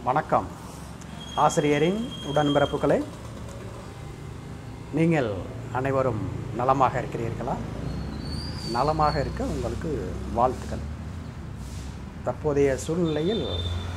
வணக்கம் ஆசிரியரின் உடன்பிறப்புகளே நீங்கள் அனைவரும் நலமாக இருக்கிறீர்களா நலமாக இருக்க உங்களுக்கு வாழ்த்துக்கள் தற்போதைய சூழ்நிலையில்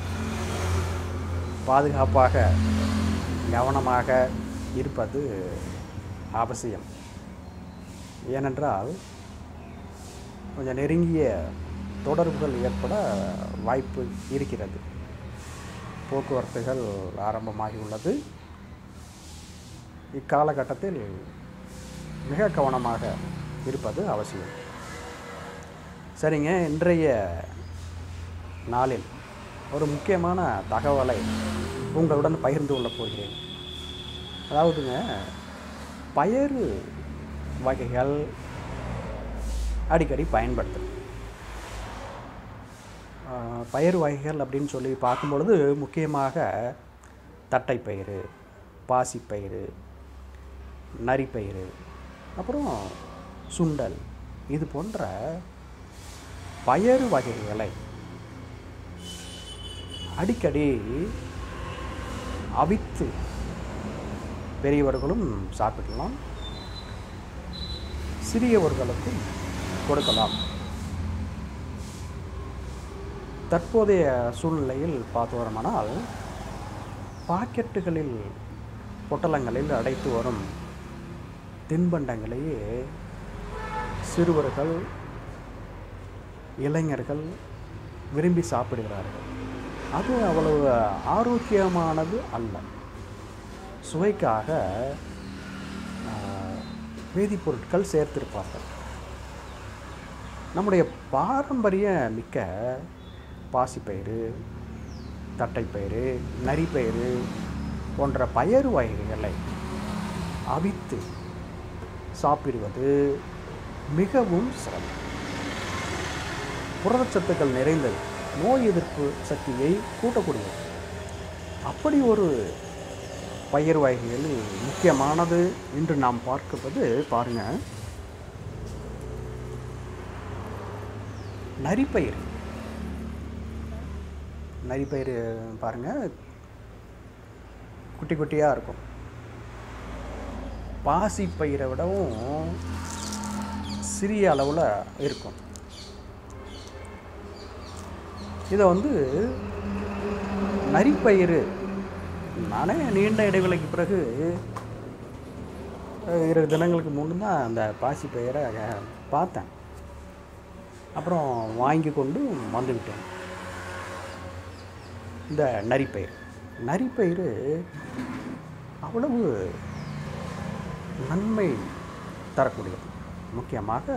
பாதுகாப்பாக கவனமாக இருப்பது அவசியம் ஏனென்றால் கொஞ்சம் நெருங்கிய தொடர்புகள் ஏற்பட வாய்ப்பு இருக்கிறது போக்குவரத்துகள் ஆரம்பமாகி உள்ளது இக்காலகட்டத்தில் மிக கவனமாக இருப்பது அவசியம் சரிங்க இன்றைய நாளில் ஒரு முக்கியமான தகவலை உங்களுடன் பகிர்ந்து கொள்ளப் போகிறேன் அதாவதுங்க பயறு வகைகள் அடிக்கடி பயன்படுத்தும் ஆஹ் பயிர் வகைகள் அப்படின்னு சொல்லி பார்க்கும்பொழுது முக்கியமாக தட்டைப்பயிறு பாசிப்பயிறு நரிப்பயிறு அப்புறம் சுண்டல் இது போன்ற பயறு வகைகளை அடிக்கடி அவித்து பெரியவர்களும் சாப்பிடலாம் சிறியவர்களுக்கும் கொடுக்கலாம் தற்போதைய சூழ்நிலையில் பார்த்தோமானால் பாக்கெட்டுகளில் பொட்டலங்களில் அடைத்து வரும் தின்பண்டங்களையே சிறுவர்கள் இளைஞர்கள் விரும்பி சாப்பிடுகிறார்கள் அது அவ்வளவு ஆரோக்கியமானது அல்ல சுவைக்காக ஆஹ், வேதிப்பொருட்கள் சேர்த்திருப்பார்கள் நம்முடைய பாரம்பரிய மிக்க பாசிப்பயிறு தட்டைப்பயிறு நரிப்பயிறு போன்ற பயறு வகைகளை அவித்து சாப்பிடுவது மிகவும் சிரமம் புரதச்சத்துக்கள் நிறைந்தது நோய் எதிர்ப்பு சக்தியை கூட்டக்கூடியது அப்படி ஒரு பயிர் வகைகளில் முக்கியமானது இன்று நாம் பார்ப்பது பாருங்க நரிப்பயிர் நரிப்பயிர் பாருங்க குட்டி குட்டியாக இருக்கும் பாசிப்பயிரை விடவும் சிறிய அளவில் இருக்கும் இதை வந்து நரிப்பயிறு நானே நீண்ட இடைவேளைக்கு பிறகு அஹ், இரு தினங்களுக்கு முன்னு தான் அந்த பாசிப்பயிரை அஹ், பார்த்தேன் அப்புறம் வாங்கி கொண்டு வந்துவிட்டேன் இந்த நரிப்பயிர் நரிப்பயிறு அவ்வளவு நன்மை தரக்கூடியது முக்கியமாக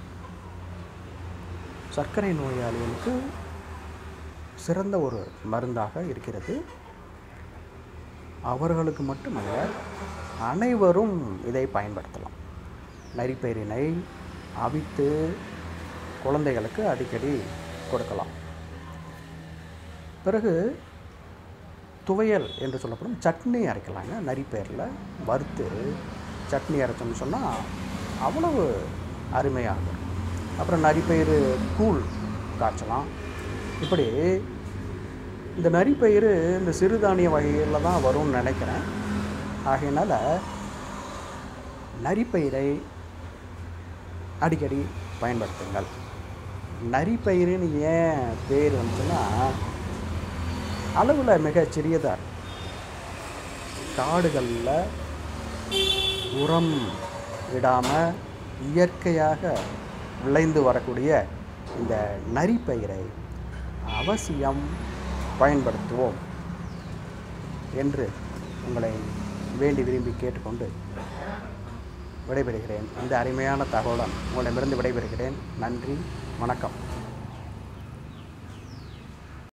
சர்க்கரை நோயாளிகளுக்கு சிறந்த ஒரு மருந்தாக இருக்கிறது அவர்களுக்கு மட்டுமல்ல அனைவரும் இதை பயன்படுத்தலாம் நரிப்பயிரினை அவித்து குழந்தைகளுக்கு அடிக்கடி கொடுக்கலாம் பிறகு துவையல் என்று சொல்லப்படும் சட்னி அரைக்கலாங்க நரிப்பயிரில் வறுத்து சட்னி அரைச்சோம்னு சொன்னால் அவ்வளவு அருமையாக இருக்கும் அப்புறம் நரிப்பயிறு கூழ் காய்ச்சலாம் இப்படி இந்த நரிப்பயிறு இந்த சிறுதானிய வகைகளில் தான் வரும்னு நினைக்கிறேன் ஆகையினால நரிப்பயிரை அடிக்கடி பயன்படுத்துங்கள் நரிப்பயிறுன்னு ஏன் பேர் வந்துச்சுன்னா அளவில் மிகச் சிறியதாக இருக்கும் காடுகளில் உரம் விடாமல் இயற்கையாக விளைந்து வரக்கூடிய இந்த நரிப்பயிரை அவசியம் பயன்படுத்துவோம் என்று உங்களை வேண்டி விரும்பி கேட்டுக்கொண்டு விடைபெறுகிறேன் இந்த அருமையான தகவலுடன் உங்களிடமிருந்து விடைபெறுகிறேன் நன்றி வணக்கம்